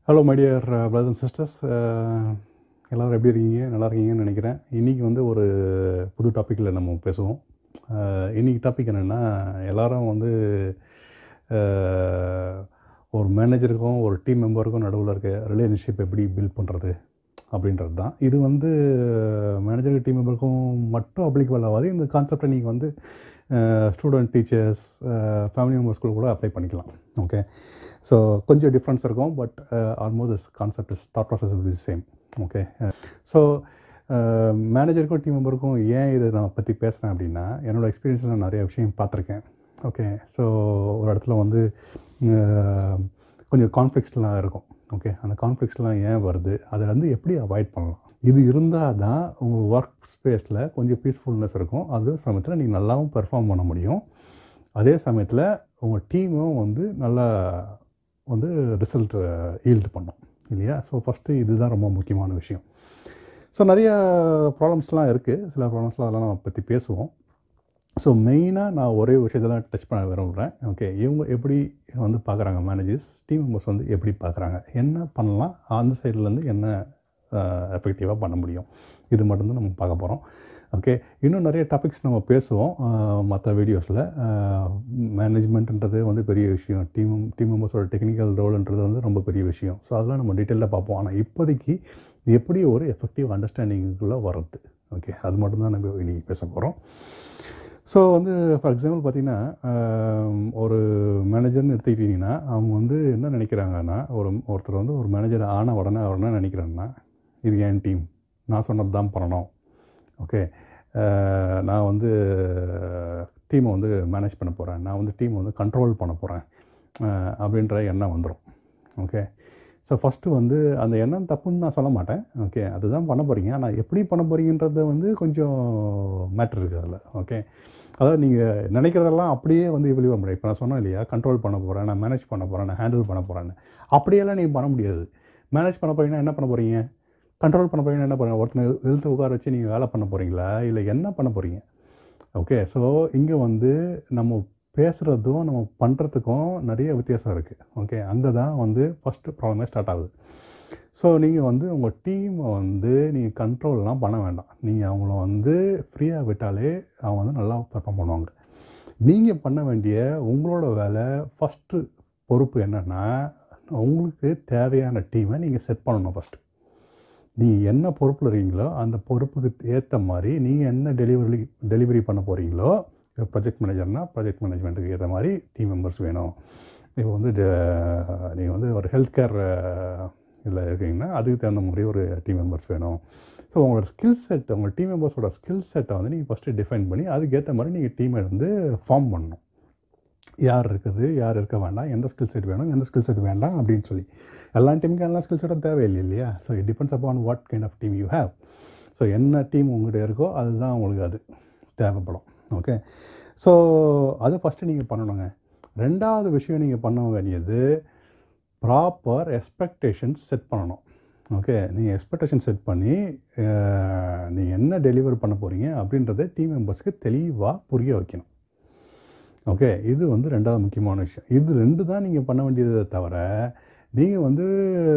hello my dear brothers and sisters எல்லோரும் எப்படி இருக்கீங்க நல்லா இருக்கீங்கன்னு நினைக்கிறேன் இன்றைக்கி வந்து ஒரு புது டாப்பிக்கில் நம்ம பேசுவோம் அஹ், இன்னைக்கு டாபிக் என்னென்னா எல்லாரும் வந்து அஹ், ஒரு மேனேஜருக்கும் ஒரு டீம் மெம்பருக்கும் நடுவில் இருக்க ரிலேஷன்ஷிப் எப்படி பில்ட் பண்ணுறது அப்படின்றது தான் இது வந்து மேனேஜருக்கு டீம் மெம்பருக்கும் மட்டும் அப்ளிகபிள் ஆகாது இந்த கான்செப்டை நீங்கள் வந்து ஸ்டூடெண்ட் டீச்சர்ஸ் ஃபேமிலி மெம்பர்ஸ்குள்ள கூட அப்ளை பண்ணிக்கலாம் ஓகே ஸோ கொஞ்சம் டிஃப்ரென்ஸ் இருக்கும் but almost concept is thought process is same okay so மேனேஜருக்கும் டீம் மெம்பருக்கும் ஏன் இதை நான் பற்றி பேசுகிறேன் அப்படின்னா என்னோடய எக்ஸ்பீரியன்ஸில் நான் நிறைய விஷயம் பார்த்துருக்கேன் ஓகே ஸோ ஒரு இடத்துல வந்து அஹ், கொஞ்சம் கான்ஃப்ளிக்ஸ்லாம் இருக்கும் ஓகே அந்த கான்ஃப்ளிக்ஸ்லாம் ஏன் வருது அதை வந்து எப்படி அவாய்ட் பண்ணலாம் இது இருந்தால் தான் உங்கள் ஒர்க் ஸ்பேஸில் கொஞ்சம் பீஸ்ஃபுல்னஸ் இருக்கும் அது சமயத்தில் நீங்கள் நல்லாவும் பெர்ஃபார்ம் பண்ண முடியும் அதே சமயத்தில் உங்கள் டீமும் வந்து நல்லா வந்து ரிசல்ட் ஈல்டு பண்ணும் இல்லையா ஸோ ஃபஸ்ட்டு இதுதான் ரொம்ப முக்கியமான விஷயம் ஸோ நிறைய ப்ராப்ளம்ஸ்லாம் இருக்குது சில ப்ராப்ளம்ஸ்லாம் அதெல்லாம் நம்ம பற்றி பேசுவோம் ஸோ மெயினாக நான் ஒரே விஷயத்தெல்லாம் டச் பண்ண விரும்புகிறேன் ஓகே இவங்க எப்படி வந்து பார்க்குறாங்க மேனேஜர்ஸ் டீம் மெம்பர்ஸ் வந்து எப்படி பார்க்குறாங்க என்ன பண்ணலாம் அந்த சைட்லேருந்து என்ன எஃபெக்டிவாக பண்ண முடியும் இது மட்டும்தான் நம்ம பார்க்க போகிறோம் ஓகே இன்னும் நிறைய டாபிக்ஸ் நம்ம பேசுவோம் மற்ற வீடியோஸில் மேனேஜ்மெண்ட்ன்றது வந்து பெரிய விஷயம் டீம் டீம் மெம்பர்ஸோட டெக்னிக்கல் ரோல்ன்றது வந்து ரொம்ப பெரிய விஷயம் ஸோ அதெல்லாம் நம்ம டீட்டெயிலாக பார்ப்போம் ஆனால் இப்போதைக்கு எப்படி ஒரு எஃபெக்டிவ் அண்டர்ஸ்டாண்டிங்குள்ளே வர்றது ஓகே அது மட்டும்தான் நம்ம இன்றைக்கி பேச போகிறோம் ஸோ வந்து ஃபார் எக்ஸாம்பிள் பார்த்தீங்கன்னா ஆம், ஒரு மேனேஜர்னு எடுத்துக்கிட்டிங்கன்னா அவங்க வந்து என்ன நினைக்கிறாங்கன்னா ஒரு ஒருத்தர் வந்து ஒரு மேனேஜர் ஆன உடனே அவர் என்ன நினைக்கிறாங்கன்னா இது என் டீம் நான் சொன்னது தான் பண்ணணும் ஓகே அஹ், நான் வந்து டீமை வந்து மேனேஜ் பண்ண போகிறேன் நான் வந்து டீமை வந்து கண்ட்ரோல் பண்ண போகிறேன் அப்படின்ற எண்ணம் வந்துடும் ஓகே ஸோ ஃபஸ்ட்டு வந்து அந்த எண்ணம் தப்புன்னு நான் சொல்ல மாட்டேன் ஓகே அதுதான் பண்ண போகிறீங்க ஆனால் எப்படி பண்ண போகிறீங்கன்றது வந்து கொஞ்சம் மேட்ரு இருக்குது அதில் ஓகே அதாவது நீங்கள் நினைக்கிறதெல்லாம் அப்படியே வந்து இவ்வளோ பண்ண முடியும் இப்போ நான் சொன்னேன் இல்லையா கண்ட்ரோல் பண்ண போகிறேன் நான் மேனேஜ் பண்ண போகிறேன் நான் ஹேண்டில் பண்ண போகிறேன்னு அப்படியெல்லாம் நீங்கள் பண்ண முடியாது மேனேஜ் பண்ண போகிறீங்கன்னா என்ன பண்ண போகிறீங்க கண்ட்ரோல் பண்ண போகிறீங்கன்னா என்ன பண்ணுங்க ஒருத்தனை எழுத்து உட்கார வச்சு நீங்கள் வேலை பண்ண போகிறீங்களா இல்லை என்ன பண்ண போகிறீங்க ஓகே ஸோ இங்கே வந்து நம்ம பேசுகிறதும் நம்ம பண்ணுறதுக்கும் நிறைய வித்தியாசம் இருக்குது ஓகே அங்கே தான் வந்து ஃபஸ்ட்டு ப்ராப்ளமே ஸ்டார்ட் ஆகுது ஸோ நீங்கள் வந்து உங்கள் டீமை வந்து நீங்கள் கண்ட்ரோல்லாம் பண்ண வேண்டாம் நீங்கள் அவங்கள வந்து ஃப்ரீயாக விட்டாலே அவங்க வந்து நல்லா பெர்ஃபார்ம் பண்ணுவாங்க நீங்கள் பண்ண வேண்டிய உங்களோட வேலை ஃபஸ்ட்டு பொறுப்பு என்னென்னா உங்களுக்கு தேவையான டீமை நீங்கள் செட் பண்ணணும் ஃபஸ்ட்டு நீங்கள் என்ன பொறுப்பில் இருக்கீங்களோ அந்த பொறுப்புக்கு ஏற்ற மாதிரி நீங்கள் என்ன டெலிவரி டெலிவரி பண்ண போகிறீங்களோ இப்போ ப்ராஜெக்ட் மேனேஜர்னால் ப்ராஜெக்ட் மேனேஜ்மெண்ட்டுக்கு ஏற்ற மாதிரி டீம் மெம்பர்ஸ் வேணும் இப்போ வந்து நீங்கள் வந்து ஒரு ஹெல்த் கேர் இதில் இருக்கீங்கன்னா அதுக்கு தகுந்த மாதிரி ஒரு டீம் மெம்பர்ஸ் வேணும் ஸோ உங்களோட ஸ்கில் செட் உங்கள் டீம் மெம்பர்ஸோட ஸ்கில் செட்டை வந்து நீங்கள் ஃபஸ்ட்டு டிஃபைன் பண்ணி அதுக்கேற்ற மாதிரி நீங்கள் டீமை வந்து ஃபார்ம் பண்ணணும் யார் இருக்குது யார் இருக்க வேண்டாம் எந்த ஸ்கில் செட் வேணும் எந்த ஸ்கில் செட் வேண்டாம் அப்படின்னு சொல்லி எல்லா டீமுக்கும் எல்லா ஸ்கில் செட்டும் தேவையில்லை இல்லையா so it depends upon what kind of team you have so என்ன டீம் உங்கள்கிட்ட இருக்கோ அதுதான் உங்களுக்கு அது தேவைப்படும் ஓகே ஸோ அதை ஃபஸ்ட்டு நீங்கள் பண்ணணுங்க ரெண்டாவது விஷயம் நீங்கள் பண்ண வேண்டியது ப்ராப்பர் எக்ஸ்பெக்டேஷன்ஸ் செட் பண்ணணும் ஓகே நீங்கள் எக்ஸ்பெக்டேஷன் செட் பண்ணி நீங்கள் என்ன டெலிவர் பண்ண போகிறீங்க அப்படின்றத டீம் மெம்பர்ஸ்க்கு தெளிவாக புரிய வைக்கணும் ஓகே இது வந்து ரெண்டாவது முக்கியமான விஷயம் இது ரெண்டு தான் நீங்கள் பண்ண வேண்டியதை தவிர நீங்கள் வந்து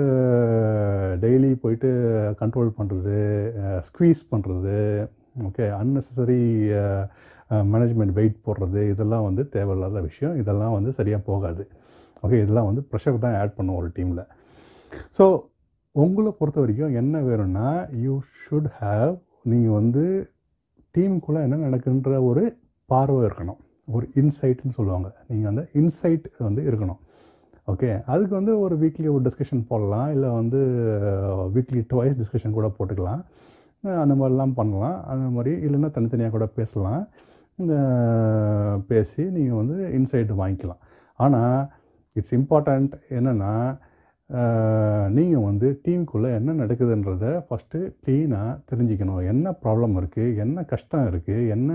டெய்லி போயிட்டு கண்ட்ரோல் பண்ணுறது ஸ்க்வீஸ் பண்ணுறது ஓகே unnecessary மேனேஜ்மெண்ட் வெயிட் போடுறது இதெல்லாம் வந்து தேவையில்லாத விஷயம் இதெல்லாம் வந்து சரியாக போகாது ஓகே இதெல்லாம் வந்து ப்ரெஷர் தான் ஆட் பண்ணும் ஒரு டீமில் ஸோ உங்களை பொறுத்த வரைக்கும் என்ன வேணும்னா யூ ஷுட் ஹேவ் நீங்கள் வந்து டீமுக்குள்ளே என்ன நடக்குன்ற ஒரு பார்வை இருக்கணும் ஒரு இன்சைட்னு சொல்லுவாங்க நீங்கள் அந்த இன்சைட் வந்து இருக்கணும் ஓகே அதுக்கு வந்து ஒரு வீக்லி ஒரு டிஸ்கஷன் போடலாம் இல்லை வந்து வீக்லி டுவைஸ் டிஸ்கஷன் கூட போட்டுக்கலாம் அஹ் அந்த மாதிரிலாம் பண்ணலாம் அந்த மாதிரி இல்லைன்னா தனித்தனியாக கூட பேசலாம் அஹ் பேசி நீங்கள் வந்து இன்சைட் வாங்கிக்கலாம் ஆனால் இட்ஸ் இம்பார்ட்டண்ட் என்னென்னா நீங்கள் வந்து டீமுக்குள்ளே என்ன நடக்குதுன்றத ஃபஸ்ட்டு க்ளீனாக தெரிஞ்சுக்கணும் என்ன ப்ராப்ளம் இருக்குது என்ன கஷ்டம் இருக்குது என்ன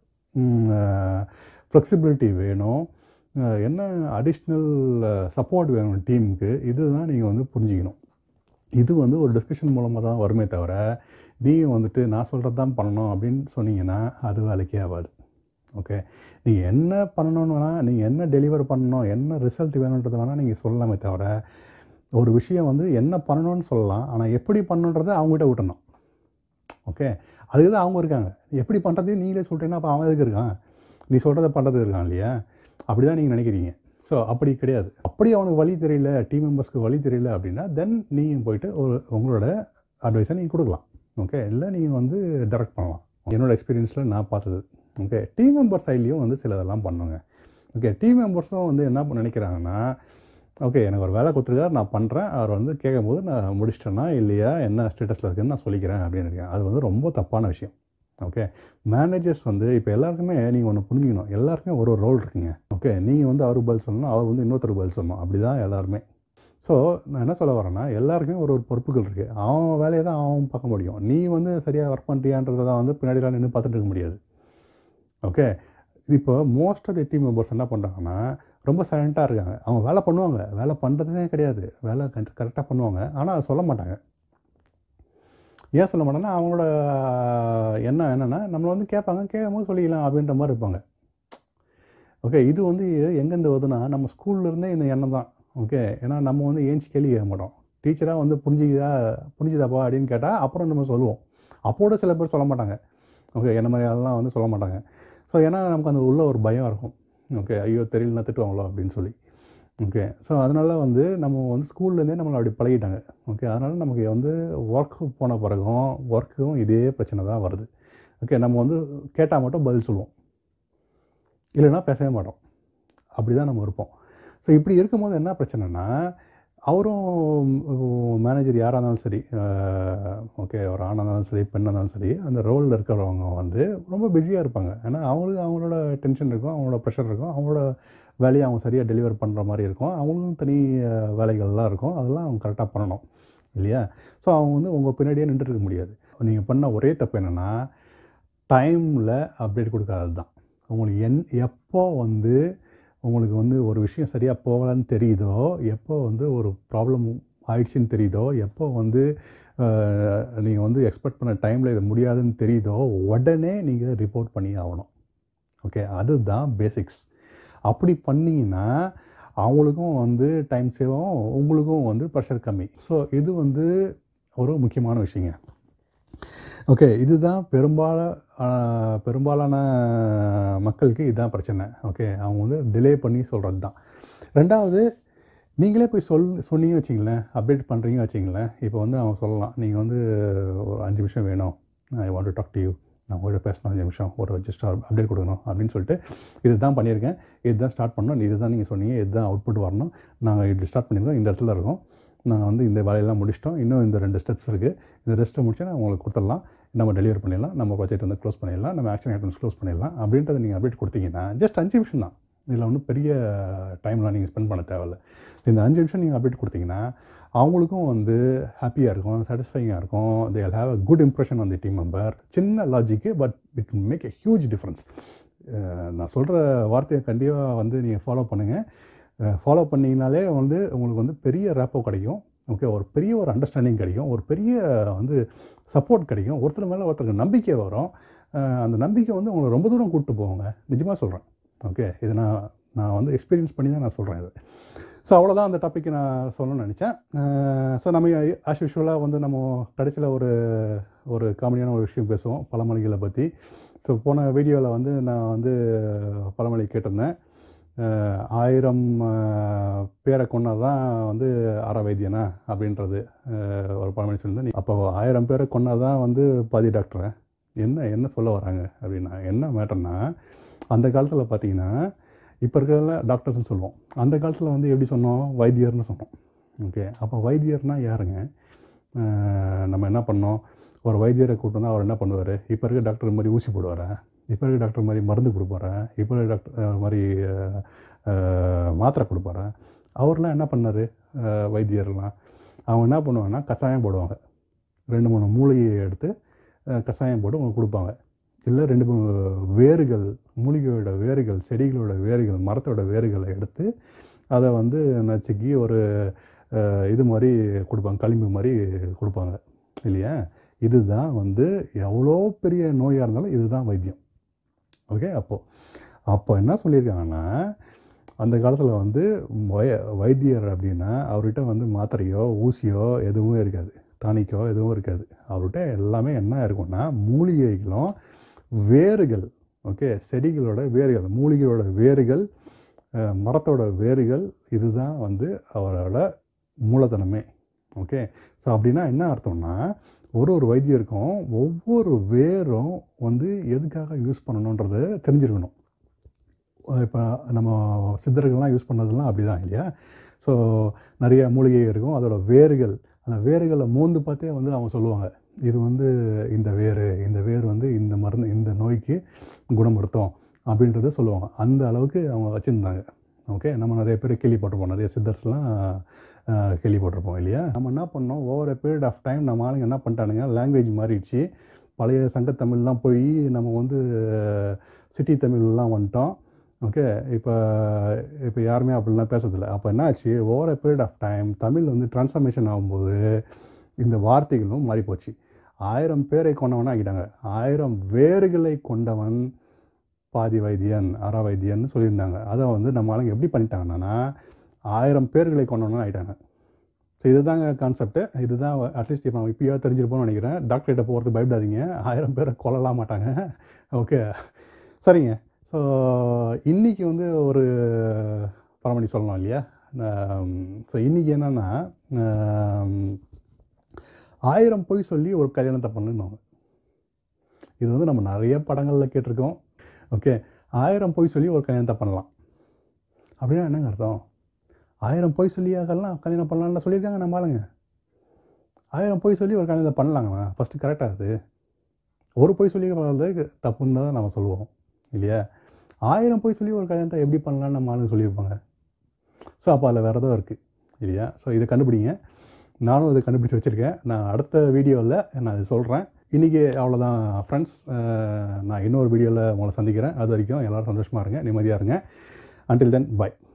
ஃப்ளெக்சிபிலிட்டி வேணும் அஹ் என்ன அடிஷ்னல் சப்போர்ட் வேணும் டீமுக்கு இதுதான் நீங்கள் வந்து புரிஞ்சுக்கணும் இது வந்து ஒரு டிஸ்கஷன் மூலமாக தான் வருமே தவிர நீங்கள் வந்துட்டு நான் சொல்கிறது தான் பண்ணணும் அப்படின்னு சொன்னீங்கன்னா அது வேலைக்கே ஆகாது ஓகே நீங்கள் என்ன பண்ணணும்னு வேணால் நீங்கள் என்ன டெலிவர் பண்ணணும் என்ன ரிசல்ட் வேணுன்றது வேணால் நீங்கள் சொல்லலாமே தவிர ஒரு விஷயம் வந்து என்ன பண்ணணும்னு சொல்லலாம் ஆனால் எப்படி பண்ணணுன்றதை அவங்ககிட்ட விட்டணும் ஓகே அதுக்கு தான் அவங்க இருக்காங்க எப்படி பண்ணுறதையும் நீங்களே சொல்கிறீங்கன்னா அப்போ அவன் எதுக்கு இருக்கான் நீ சொல்கிறத பண்ணுறது இருக்கான் இல்லையா அப்படி தான் நீங்கள் நினைக்கிறீங்க ஸோ அப்படி கிடையாது அப்படி அவனுக்கு வழி தெரியல டீம் மெம்பர்ஸ்க்கு வழி தெரியல அப்படின்னா தென் நீங்கள் போயிட்டு ஒரு உங்களோட அட்வைஸை நீங்கள் கொடுக்கலாம் ஓகே இல்லை நீங்கள் வந்து டைரக்ட் பண்ணலாம் என்னோட எக்ஸ்பீரியன்ஸில் நான் பார்த்தது ஓகே டீம் மெம்பர் சைட்லேயும் வந்து சிலதெல்லாம் பண்ணுங்க ஓகே டீம் மெம்பர்ஸும் வந்து என்ன நினைக்கிறாங்கன்னா ஓகே எனக்கு ஒரு வேலை கொடுத்துருக்காரு நான் பண்ணுறேன் அவர் வந்து கேட்கும்போது நான் முடிச்சிட்டேன்னா இல்லையா என்ன ஸ்டேட்டஸில் இருக்குன்னு நான் சொல்லிக்கிறேன் அப்படின்னு இருக்கேன் அது வந்து ரொம்ப தப்பான விஷயம் ஓகே மேனேஜர்ஸ் வந்து இப்போ எல்லாருக்குமே நீங்கள் ஒன்று புரிஞ்சுக்கணும் எல்லாருக்குமே ஒரு ஒரு ரோல் இருக்குங்க ஓகே நீங்கள் வந்து அவருக்கு பதில் சொல்லணும் அவர் வந்து இன்னொருத்தருக்கு பதில் சொல்லணும் அப்படி தான் எல்லாருமே ஸோ நான் என்ன சொல்ல வரேன்னா எல்லாருக்குமே ஒரு ஒரு பொறுப்புகள் இருக்குது அவன் வேலையை தான் அவன் பார்க்க முடியும் நீ வந்து சரியாக ஒர்க் பண்ணுறியான்றதை தான் வந்து பின்னாடிலாம் நின்று பார்த்துட்டு இருக்க முடியாது ஓகே இப்போ most of the team members என்ன பண்ணுறாங்கன்னா ரொம்ப சைலண்ட்டாக இருக்காங்க அவங்க வேலை பண்ணுவாங்க வேலை பண்ணுறதே கிடையாது வேலை கரெக்டாக பண்ணுவாங்க ஆனால் அதை சொல்ல மாட்டாங்க ஏன் சொல்ல மாட்டேன்னா அவங்களோட எண்ணம் என்னென்னா நம்மளை வந்து கேட்பாங்க கேட்கும் போது சொல்லிக்கலாம் அப்படின்ற மாதிரி இருப்பாங்க ஓகே இது வந்து எங்கேருந்து வருதுன்னா நம்ம ஸ்கூல்லேருந்தே இந்த எண்ணம் தான் ஓகே ஏன்னா நம்ம வந்து ஏஞ்சி கேள்வி கேட்க மாட்டோம் டீச்சராக வந்து புரிஞ்சுக்குதா புரிஞ்சுதாப்பா அப்படின்னு கேட்டால் அப்புறம் நம்ம சொல்லுவோம் அப்போட சில பேர் சொல்ல மாட்டாங்க ஓகே என்ன மாதிரி ஆளெலாம் வந்து சொல்ல மாட்டாங்க ஸோ ஏன்னா நமக்கு அந்த உள்ள ஒரு பயம் இருக்கும் ஓகே ஐயோ தெரியலனா திட்டுவாங்களோ அப்படின்னு சொல்லி ஓகே ஸோ அதனால் வந்து நம்ம வந்து ஸ்கூல்லேருந்தே நம்மளை அப்படி பழகிட்டாங்க ஓகே அதனால் நமக்கு வந்து ஒர்க்கு போன பிறகும் ஒர்க்கும் இதே பிரச்சனை தான் வருது ஓகே நம்ம வந்து கேட்டால் மட்டும் பதில் சொல்லுவோம் இல்லைன்னா பேசவே மாட்டோம் அப்படி தான் நம்ம இருப்போம் ஸோ இப்படி இருக்கும்போது என்ன பிரச்சனைனா அவரும் மேனேஜர் யாராக இருந்தாலும் சரி ஓகே ஒரு ஆணாக இருந்தாலும் சரி பெண்ணாக இருந்தாலும் சரி அந்த ரோலில் இருக்கிறவங்க வந்து ரொம்ப பிஸியாக இருப்பாங்க ஏன்னா அவங்களுக்கு அவங்களோட டென்ஷன் இருக்கும் அவங்களோட ப்ரெஷர் இருக்கும் அவங்களோட வேலையை அவங்க சரியாக டெலிவர் பண்ணுற மாதிரி இருக்கும் அவங்களுக்கும் தனி அஹ், வேலைகள்லாம் இருக்கும் அதெல்லாம் அவங்க கரெக்டாக பண்ணணும் இல்லையா ஸோ அவங்க வந்து உங்கள் பின்னாடியே நின்றுட்டு இருக்க முடியாது நீங்கள் பண்ண ஒரே தப்பு என்னென்னா டைமில் அப்டேட் கொடுக்காதது தான் உங்களுக்கு என் எப்போ வந்து உங்களுக்கு வந்து ஒரு விஷயம் சரியாக போகலன்னு தெரியுதோ எப்போ வந்து ஒரு ப்ராப்ளம் ஆயிடுச்சுன்னு தெரியுதோ எப்போ வந்து நீங்கள் வந்து எக்ஸ்பெக்ட் பண்ண டைமில் இது முடியாதுன்னு தெரியுதோ உடனே நீங்கள் ரிப்போர்ட் பண்ணி ஆகணும் ஓகே அதுதான் பேசிக்ஸ் அப்படி பண்ணிங்கன்னா அவங்களுக்கும் வந்து டைம் சேவ் ஆகும் உங்களுக்கும் வந்து ப்ரெஷர் கம்மி ஸோ இது வந்து ஒரு முக்கியமான விஷயங்க ஓகே இதுதான் பெரும்பால ஆஹ், பெரும்பாலான மக்களுக்கு இதுதான் பிரச்சனை ஓகே அவங்க வந்து டிலே பண்ணி சொல்கிறது தான் ரெண்டாவது நீங்களே போய் சொல் சொன்னீங்கன்னு வச்சிங்களேன் அப்டேட் பண்ணுறீங்க வச்சிங்களேன் இப்போ வந்து அவங்க சொல்லலாம் நீங்கள் வந்து ஒரு அஞ்சு நிமிஷம் வேணும் I want to talk to you நான் உங்கள்கிட்ட பேசணும் அஞ்சு நிமிஷம் ஒரு ஜஸ்ட் அப்டேட் கொடுக்கணும் அப்படின்னு சொல்லிட்டு இதுதான் பண்ணியிருக்கேன் இதுதான் ஸ்டார்ட் பண்ணோம் இதுதான் நீங்கள் சொன்னீங்க இதுதான் அவுட்புட் வரணும் நாங்கள் இப்படி ஸ்டார்ட் பண்ணியிருக்கோம் இந்த இடத்துல இருக்கோம் நாங்கள் வந்து இந்த வேலையெல்லாம் முடிச்சிட்டோம் இன்னும் இந்த ரெண்டு ஸ்டெப்ஸ் இருக்குது இந்த ரெஸ்ட்டை முடிச்சு நான் உங்களுக்கு கொடுத்துடலாம் நம்ம டெலிவரி பண்ணிடலாம் நம்ம ப்ராஜெக்ட் வந்து க்ளோஸ் பண்ணிடலாம் நம்ம ஆக்ஷன் ஐட்டம்ஸ் க்ளோஸ் பண்ணிடலாம் அப்படின்றத நீங்கள் அப்டேட் கொடுத்தீங்கன்னா ஜஸ்ட் அஞ்சு நிமிஷம் தான் இதில் ஒன்றும் பெரிய டைம்லாம் நீங்கள் ஸ்பெண்ட் பண்ண தேவையில்ல இந்த அஞ்சு நிமிஷம் நீங்கள் அப்டேட் கொடுத்தீங்கன்னா அவங்களுக்கும் வந்து ஹாப்பியாக இருக்கும் சாட்டிஸ்ஃபைங்காக இருக்கும் they have a good impression on the team member சின்ன logic but it make a huge difference நான் சொல்கிற வார்த்தையை கண்டிப்பாக வந்து நீங்கள் ஃபாலோ பண்ணுங்கள் ஃபாலோ பண்ணிங்கனாலே வந்து உங்களுக்கு வந்து பெரிய ரேப்போ கிடைக்கும் ஓகே ஒரு பெரிய ஒரு அண்டர்ஸ்டாண்டிங் கிடைக்கும் ஒரு பெரிய வந்து சப்போர்ட் கிடைக்கும் ஒருத்தர் மேலே ஒருத்தருக்கு நம்பிக்கை வரும் அஹ் அந்த நம்பிக்கை வந்து உங்களை ரொம்ப தூரம் கூப்பிட்டு போவாங்க நிஜமாக சொல்கிறேன் ஓகே இது நான் நான் வந்து எக்ஸ்பீரியன்ஸ் பண்ணி தான் நான் சொல்கிறேன் இது ஸோ அவ்வளோதான் அந்த டாப்பிக்கு நான் சொல்லணும்னு நினச்சேன் ஸோ நம்ம ஆஸ் யூஷுவலாக வந்து நம்ம கடைசியில் ஒரு ஒரு காமெடியான ஒரு விஷயம் பேசுவோம் பழமொழிகளை பற்றி ஸோ போன வீடியோவில் வந்து நான் வந்து பழமொழி கேட்டிருந்தேன் அஹ், ஆயிரம் அஹ், பேரை கொண்டா தான் வந்து அற வைத்தியனா அப்படின்றது அஹ், ஒரு பழமொழி சொல்லியிருந்தேன் அப்போ ஆயிரம் பேரை கொண்டா தான் வந்து பாதி டாக்டரை என்ன என்ன சொல்ல வராங்க அப்படின்னா என்ன மேட்டர்னா அந்த காலத்தில் பார்த்தீங்கன்னா இப்போ இருக்கிற டாக்டர்ஸ்னு சொல்லுவோம் அந்த காலத்தில் வந்து எப்படி சொன்னோம் வைத்தியர்னு சொன்னோம் ஓகே அப்போ வைத்தியர்னால் யாருங்க அஹ், நம்ம என்ன பண்ணோம் ஒரு வைத்தியரை கூப்பிட்டு வந்தா அவர் என்ன பண்ணுவார் இப்போ இருக்க டாக்டர் மாதிரி ஊசி போடுவாரா இப்போ இருக்க டாக்டர் மாதிரி மருந்து கொடுப்பாரா இப்போ இருக்க டாக்டர் அஹ், மாதிரி அஹ், அஹ், மாத்திரை கொடுப்பாரா அவர்லாம் என்ன பண்ணார் வைத்தியர்லாம் அவங்க என்ன பண்ணுவாங்கன்னா கஷாயம் போடுவாங்க ரெண்டு மூணு மூலிகையை எடுத்து அஹ், கஷாயம் போட்டு உங்களுக்கு கொடுப்பாங்க இல்லை ரெண்டு மூணு வேர்கள் மூலிகையோட வேர்கள் செடிகளோட வேர்கள் மரத்தோட வேர்களை எடுத்து அதை வந்து நச்சுக்கி ஒரு அஹ், இது மாதிரி கொடுப்பாங்க களிம்பு மாதிரி கொடுப்பாங்க இல்லையா இதுதான் வந்து எவ்வளோ பெரிய நோயாக இருந்தாலும் இதுதான் வைத்தியம் ஓகே அப்போது அப்போ என்ன சொல்லியிருக்காங்கன்னா அந்த காலத்தில் வந்து வய வைத்தியர் அப்படின்னா அவர்கிட்ட வந்து மாத்திரையோ ஊசியோ எதுவும் இருக்காது டானிக்கோ எதுவும் இருக்காது அவர்கிட்ட எல்லாமே என்ன இருக்கும்னா மூலிகைகளும் வேர்கள் ஓகே செடிகளோட வேர்கள் மூலிகையோட வேர்கள் அஹ், மரத்தோட வேர்கள் இதுதான் வந்து அவரோட மூலதனமே ஓகே ஸோ அப்படின்னா என்ன அர்த்தம்னா ஒரு ஒரு வைத்தியருக்கும் ஒவ்வொரு வேரும் வந்து எதுக்காக யூஸ் பண்ணணுன்றதை தெரிஞ்சிருக்கணும் இப்போ நம்ம சித்தர்கள்லாம் யூஸ் பண்ணதெல்லாம் அப்படி தான் இல்லையா ஸோ நிறைய மூலிகை இருக்கும் அதோட வேர்கள் அந்த வேர்களை மோந்து பார்த்தே வந்து அவங்க சொல்லுவாங்க இது வந்து இந்த வேர் இந்த வேர் வந்து இந்த மருந்து இந்த நோய்க்கு குணப்படுத்தும் அப்படின்றத சொல்லுவாங்க அந்த அளவுக்கு அவங்க வச்சுருந்தாங்க ஓகே நம்ம நிறைய பேர் கேள்விப்பட்டிருப்போம் நிறைய சித்தர்ஸ்லாம் அஹ், கேள்விப்பட்டிருப்போம் இல்லையா நம்ம என்ன பண்ணோம் over a period of time நம்ம ஆளுங்க என்ன பண்ணிட்டானுங்க லாங்குவேஜ் மாறிடுச்சு பழைய சங்கத்தமிழ்லாம் போய் நம்ம வந்து சிட்டி தமிழ்லாம் வந்துட்டோம் ஓகே இப்போ இப்போ யாருமே அப்படிலாம் பேசுறதில்ல அப்போ என்ன ஆச்சு over a period of time Tamil வந்து டிரான்ஸ்ஃபர்மேஷன் ஆகும்போது இந்த வார்த்தைகளும் மாறிப்போச்சு ஆயிரம் பேரை கொண்டவனா ஆகிட்டாங்க ஆயிரம் வேர்களை கொண்டவன் பாதி வைத்தியன் அற வைத்தியன்னு சொல்லியிருந்தாங்க அதை வந்து நம்ம ஆளுங்க எப்படி பண்ணிட்டாங்கன்னா ஆயிரம் பேர்களை கொண்டவனா ஆகிட்டாங்க ஸோ இதுதாங்க கான்செப்ட்டு இதுதான் அட்லீஸ்ட் இப்போ இப்போயோ தெரிஞ்சிருப்போம்னு நினைக்கிறேன் டாக்டர்கிட்ட போகிறது பயப்படாதீங்க ஆயிரம் பேரை கொல்லலாம் மாட்டாங்க ஓகே சரிங்க ஸோ இன்றைக்கி வந்து ஒரு பரமணி சொல்லலாம் இல்லையா ஸோ இன்றைக்கி என்னென்னா ஆயிரம் பொய் சொல்லி ஒரு கல்யாணத்தை பண்ணுவாங்க இது வந்து நம்ம நிறைய படங்களில் கேட்டிருக்கோம் ஓகே ஆயிரம் பொய் சொல்லி ஒரு கல்யாணத்தை பண்ணலாம் அப்படின்னா என்னங்க அர்த்தம் ஆயிரம் பொய் சொல்லியாகலாம் கல்யாணம் பண்ணலாம்னு சொல்லியிருக்காங்க நம்ம ஆளுங்க ஆயிரம் பொய் சொல்லி ஒரு கல்யாணத்தை பண்ணலாங்கண்ணா ஃபஸ்ட்டு கரெக்டாக அது ஒரு பொய் சொல்லி பண்ணுறது தப்புன்னு தான் நம்ம சொல்லுவோம் இல்லையா ஆயிரம் பொய் சொல்லி ஒரு கல்யாணத்தை எப்படி பண்ணலாம்னு நம்ம ஆளுங்க சொல்லியிருப்பாங்க ஸோ அப்போ அதில் வேறு ஏதோ இருக்குது இல்லையா ஸோ இதை கண்டுபிடிங்க நானும் இதை கண்டுபிடிச்சி வச்சுருக்கேன் நான் அடுத்த வீடியோவில் நான் இதை சொல்கிறேன் இன்றைக்கி அவ்வளோதான் ஃப்ரெண்ட்ஸ் நான் இன்னொரு வீடியோவில் உங்களை சந்திக்கிறேன் அது வரைக்கும் எல்லோரும் சந்தோஷமாக இருங்க நிம்மதியாக இருங்க அன்டில் தென் பை